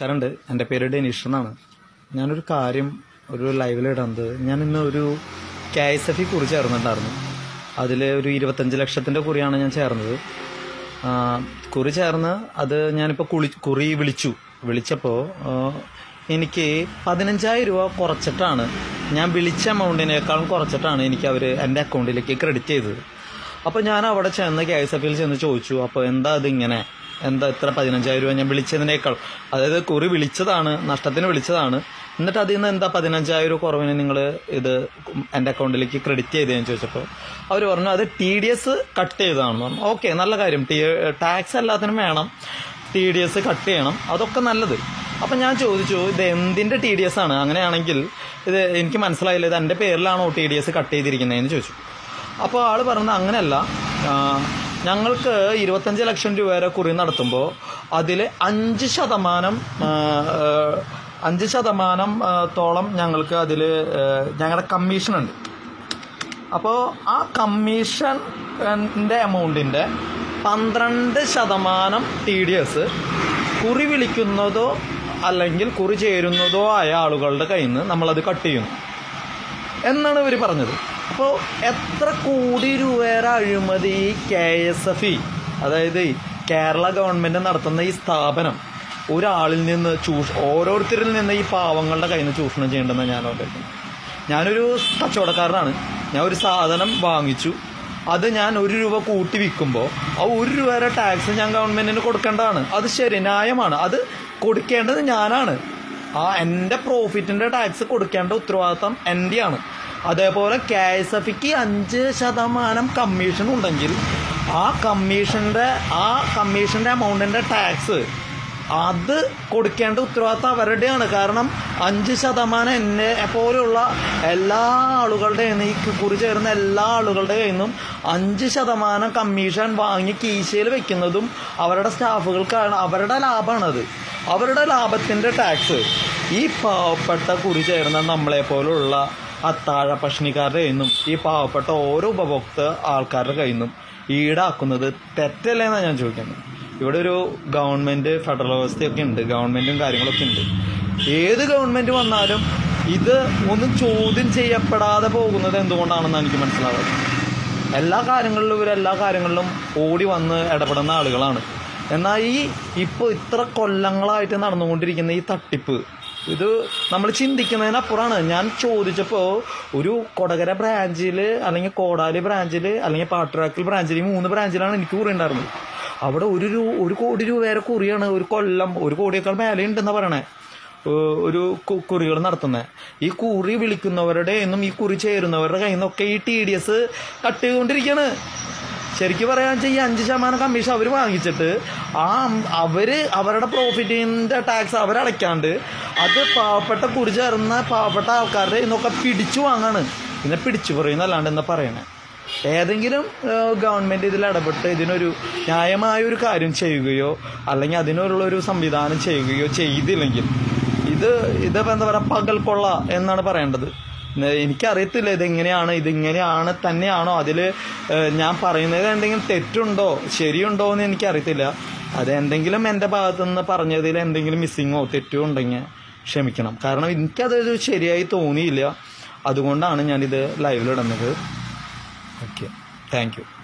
നമസ്കാരമുണ്ട് എൻ്റെ പേര് ഡെനീഷ് എന്നാണ് ഞാനൊരു കാര്യം ഒരു ലൈവിൽ ഇടുന്നത് ഞാൻ ഇന്ന് ഒരു കെ എസ് എഫ് കുറി ചേർന്നിട്ടുണ്ടായിരുന്നു അതിൽ ഒരു ഇരുപത്തഞ്ച് ലക്ഷത്തിൻ്റെ കുറിയാണ് ഞാൻ ചേർന്നത് ആ, കുറി ചേർന്ന് അത് ഞാനിപ്പോൾ കുളി കുറി വിളിച്ചു വിളിച്ചപ്പോൾ എനിക്ക് പതിനഞ്ചായിരം രൂപ കുറച്ചിട്ടാണ് ഞാൻ വിളിച്ച എമൗണ്ടിനേക്കാളും കുറച്ചിട്ടാണ് എനിക്ക് അവർ എൻ്റെ അക്കൗണ്ടിലേക്ക് ക്രെഡിറ്റ് ചെയ്തത് അപ്പോൾ ഞാൻ അവിടെ ചെന്ന് കെ എസ് എഫിൽ ചെന്ന് ചോദിച്ചു അപ്പോൾ എന്താ ഇതിങ്ങനെ എന്താ ഇത്ര പതിനഞ്ചായിരം രൂപ ഞാൻ വിളിച്ചതിനേക്കാൾ അതായത് കുറി വിളിച്ചതാണ് നഷ്ടത്തിന് വിളിച്ചതാണ് എന്നിട്ട് അതിൽ നിന്ന് എന്താ പതിനഞ്ചായിരം രൂപ കുറവിന് നിങ്ങൾ ഇത് എൻ്റെ അക്കൗണ്ടിലേക്ക് ക്രെഡിറ്റ് ചെയ്തതെന്ന് ചോദിച്ചപ്പോൾ അവർ പറഞ്ഞു അത് ടി ഡി എസ് കട്ട് ചെയ്തതാണെന്ന് പറഞ്ഞു ഓക്കെ നല്ല കാര്യം ടി ടാക്സ് എല്ലാത്തിനും വേണം ടി ഡി എസ് കട്ട് ചെയ്യണം അതൊക്കെ നല്ലത് അപ്പം ഞാൻ ചോദിച്ചു ഇത് എന്തിൻ്റെ ടി ഡി എസ് ആണ് അങ്ങനെയാണെങ്കിൽ ഇത് എനിക്ക് മനസ്സിലായില്ല ഇത് എൻ്റെ പേരിലാണോ ടി ഡി എസ് കട്ട് ചെയ്തിരിക്കുന്നതെന്ന് ചോദിച്ചു അപ്പോൾ ആള് പറഞ്ഞത് അങ്ങനെയല്ല ആ, ഞങ്ങൾക്ക് ഇരുപത്തഞ്ച് ലക്ഷം രൂപ വരെ കുറി നടത്തുമ്പോൾ അതിൽ അഞ്ച് ശതമാനം ആ, ആ, അഞ്ച് ശതമാനം ആ, തോളം ഞങ്ങൾക്ക് അതിൽ ഞങ്ങളുടെ കമ്മീഷൻ ഉണ്ട് അപ്പോൾ ആ കമ്മീഷൻ്റെ എമൗണ്ടിൻ്റെ പന്ത്രണ്ട് ശതമാനം ടി ഡി എസ് കുറി വിളിക്കുന്നതോ അല്ലെങ്കിൽ കുറി ചേരുന്നതോ ആയ ആളുകളുടെ കയ്യിൽ നിന്ന് നമ്മളത് കട്ട് ചെയ്യുന്നു എന്നാണ് ഇവർ പറഞ്ഞത് അപ്പോൾ എത്ര കോടി രൂപയുടെ അഴിമതി കെ എസ് എഫ് ഇ അതായത് ഈ കേരള ഗവൺമെന്റ് നടത്തുന്ന ഈ സ്ഥാപനം ഒരാളിൽ നിന്ന് ചൂഷ ഓരോരുത്തരിൽ നിന്ന് ഈ പാവങ്ങളുടെ കയ്യിൽ നിന്ന് ചൂഷണം ചെയ്യേണ്ടെന്ന് ഞാൻ ഓർക്കുന്നത് ഞാനൊരു കച്ചവടക്കാരനാണ് ഞാൻ ഒരു സാധനം വാങ്ങിച്ചു അത് ഞാൻ ഒരു രൂപ കൂട്ടി വിൽക്കുമ്പോൾ ആ ഒരു രൂപയുടെ ടാക്സ് ഞാൻ ഗവൺമെന്റിന് കൊടുക്കേണ്ടതാണ് അത് ശരി ന്യായമാണ് അത് കൊടുക്കേണ്ടത് ഞാനാണ് ആ എൻ്റെ പ്രോഫിറ്റിന്റെ ടാക്സ് കൊടുക്കേണ്ട ഉത്തരവാദിത്തം എൻ്റെയാണ് അതേപോലെ കെ എസ് എഫിക്ക് അഞ്ച് ശതമാനം കമ്മീഷൻ ഉണ്ടെങ്കിൽ ആ കമ്മീഷന്റെ ആ കമ്മീഷന്റെ എമൗണ്ടിന്റെ ടാക്സ് അത് കൊടുക്കേണ്ട ഉത്തരവാദിത്തം അവരുടെയാണ് കാരണം അഞ്ച് ശതമാനം എന്നെ പോലെയുള്ള എല്ലാ ആളുകളുടെ കയ്യിൽ നിന്ന് ഈ കുറി ചേർന്ന എല്ലാ ആളുകളുടെ കയ്യിൽ നിന്നും അഞ്ച് ശതമാനം കമ്മീഷൻ വാങ്ങി കീശയിൽ വെക്കുന്നതും അവരുടെ സ്റ്റാഫുകൾക്കാണ് അവരുടെ ലാഭമാണത് അവരുടെ ലാഭത്തിന്റെ ടാക്സ് ഈ പാവപ്പെട്ട കുറി ചേർന്ന നമ്മളെ പോലുള്ള അത്താഴ പഷ്ണിക്കാരുടെ കയ്യിൽ നിന്നും ഈ പാവപ്പെട്ട ഓരോ ഉപഭോക്തൃ ആൾക്കാരുടെ കയ്യിൽ നിന്നും ഈടാക്കുന്നത് തെറ്റല്ലേ എന്നാണ് ഞാൻ ചോദിക്കുന്നത് ഇവിടെ ഒരു ഗവൺമെന്റ് ഫെഡറൽ വ്യവസ്ഥയൊക്കെ ഉണ്ട് ഗവൺമെന്റും കാര്യങ്ങളൊക്കെ ഉണ്ട് ഏത് ഗവൺമെന്റ് വന്നാലും ഇത് ഒന്നും ചോദ്യം ചെയ്യപ്പെടാതെ പോകുന്നത് എന്തുകൊണ്ടാണെന്ന് എനിക്ക് മനസ്സിലാവുന്നത് എല്ലാ കാര്യങ്ങളിലും ഇവർ എല്ലാ കാര്യങ്ങളിലും ഓടി വന്ന് ഇടപെടുന്ന ആളുകളാണ് എന്നാൽ ഈ ഇപ്പോൾ ഇത്ര കൊല്ലങ്ങളായിട്ട് നടന്നുകൊണ്ടിരിക്കുന്ന ഈ തട്ടിപ്പ് ഇത് നമ്മൾ ചിന്തിക്കുന്നതിനപ്പുറമാണ് ഞാൻ ചോദിച്ചപ്പോൾ ഒരു കൊടകര ബ്രാഞ്ചിൽ അല്ലെങ്കിൽ കോടാലി ബ്രാഞ്ചിൽ അല്ലെങ്കിൽ പാട്ടുറാക്കൽ ബ്രാഞ്ചിൽ ഈ മൂന്ന് ബ്രാഞ്ചിലാണ് എനിക്ക് കുറി ഉണ്ടായിരുന്നത് അവിടെ ഒരു രൂ ഒരു കോടി രൂപ വരെ കുറിയാണ് ഒരു കൊല്ലം ഒരു കോടിയേക്കാൾ മേലെ ഉണ്ടെന്നാ പറയണേ ഏഹ് ഒരു കു- കുറികൾ നടത്തുന്നത് ഈ കുറി വിളിക്കുന്നവരുടെ എന്നും ഈ കുറി ചേരുന്നവരുടെ കയ്യിൽ നിന്നൊക്കെ ഈ ടി ഡി എസ് കട്ട് ചെയ്തുകൊണ്ടിരിക്കുകയാണ് ശരിക്കും പറയാൻ വെച്ചാൽ ഈ അഞ്ച് ശതമാനം കമ്മീഷൻ അവർ വാങ്ങിച്ചിട്ട് ആ അം- അവര് അവരുടെ പ്രോഫിറ്റിന്റെ ടാക്സ് അവരടയ്ക്കാണ്ട് അത് പാവപ്പെട്ട കുറി ചേർന്ന പാവപ്പെട്ട ആൾക്കാരുടെ ഇന്നൊക്കെ പിടിച്ചു വാങ്ങാണ് പിന്നെ പിടിച്ചു പറയുന്നല്ലാണ്ട് എന്താ പറയണേ ഏതെങ്കിലും ഏഹ്, ഗവൺമെന്റ് ഇതിൽ ഇടപെട്ട് ഇതിനൊരു ന്യായമായ ഒരു കാര്യം ചെയ്യുകയോ അല്ലെങ്കിൽ അതിനുള്ള ഒരു സംവിധാനം ചെയ്യുകയോ ചെയ്തില്ലെങ്കിൽ ഇത് ഇതിപ്പോ എന്താ പറയാ പകൽ കൊള്ള എന്നാണ് പറയേണ്ടത് ന- എനിക്കറിയത്തില്ല ഇതെങ്ങനെയാണ് ഇതിങ്ങനെയാണ് തന്നെയാണോ അതില് ഏഹ്, ഞാൻ പറയുന്നത് എന്തെങ്കിലും തെറ്റുണ്ടോ ശരിയുണ്ടോ എന്ന് എനിക്കറിയത്തില്ല അത് എന്തെങ്കിലും എൻ്റെ ഭാഗത്തു നിന്ന് പറഞ്ഞതിൽ എന്തെങ്കിലും മിസ്സിങ്ങോ തെറ്റോ ഉണ്ടെങ്കിൽ ക്ഷമിക്കണം കാരണം എനിക്കതൊരു ശരിയായി തോന്നിയില്ല അതുകൊണ്ടാണ് ഞാനിത് ലൈവിലിടുന്നത് ഓക്കെ താങ്ക് യു